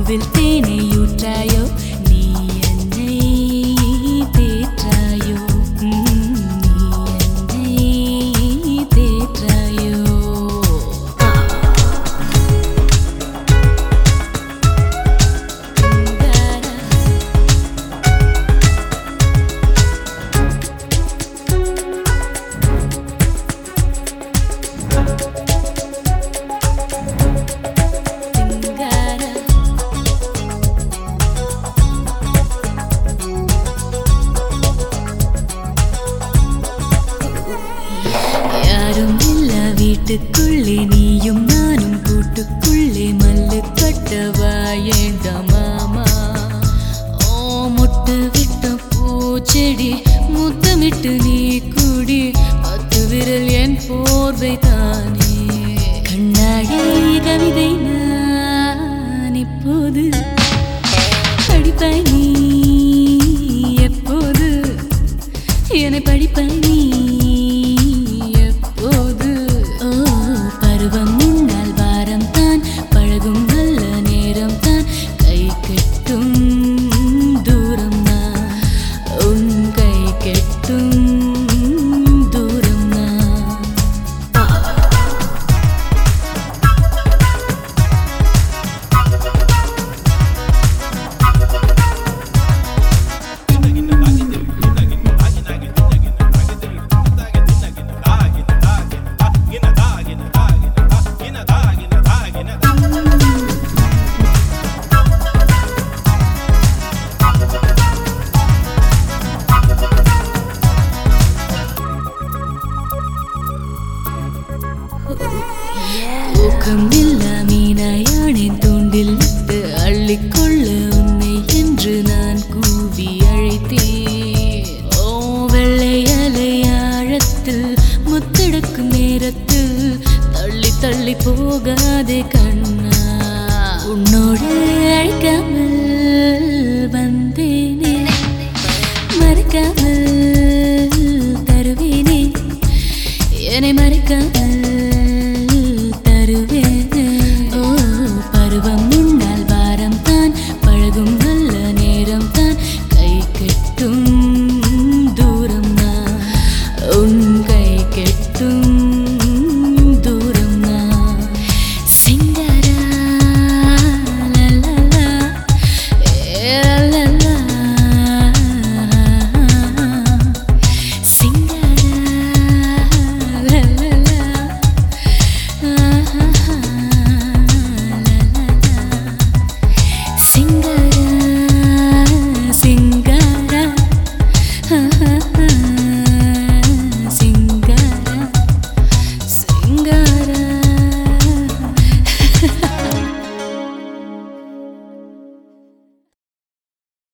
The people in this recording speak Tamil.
பூவில் தேனையூற்றாயோ நீ என்னை தேற்றாயோ ம், நீ என்னை தேற்றாயோ ஆ. யாரும் இல்ல வீட்டுக்குள்ளே நீயும் நானும் கூட்டுக்குள்ளே மல்லு கட்டவா ஏண்டா மாமா ஓ முட்டு விட்ட பூச்செடி முத்தமிட்டு நீ கூடி பத்து விரல் என் போர்வை தானே கண்ணாடி கவிதை நான் இப்போது படிப்பாய் நீ எப்போது என்னை படிப்பாய் நீ எப்போது ஓ பருவம் முன்னால் வாரம் தான் பழகும் நல்ல நேரம் தான் கை கெட்டும் தூரம் தான் உன் கை கெட்டும் தூரம் தான் ஊக்கமில்ல மீனாயானேன் தூண்டில் விட்டு அள்ளிக்கொள்ள உன்னை என்று நான் கூவி அழைத்தேன் ஓ வெள்ளை அலை ஆழத்தில் முத்தெடுக்கும் நேரத்தில் தள்ளி தள்ளி போகாதே கண்ணா உன்னோடு அழைக்காமல் வந்தேனே மறக்காமல் தருவேனே என்னை மறைக்காமல் தருவேன் ஓ பருவம் முன்னால் வாரம் தான் பழகும் நல்ல நேரம் தான் கை கெட்டும் தூரம் தான் உன் கை கெட்டும் தூரம் தான் சிங்கரா லலலா, ஏ லலலா. சிங்கரா லலலா, ஆஹா, லலலா. சிங்கரா சிங்கரா ஆஹா,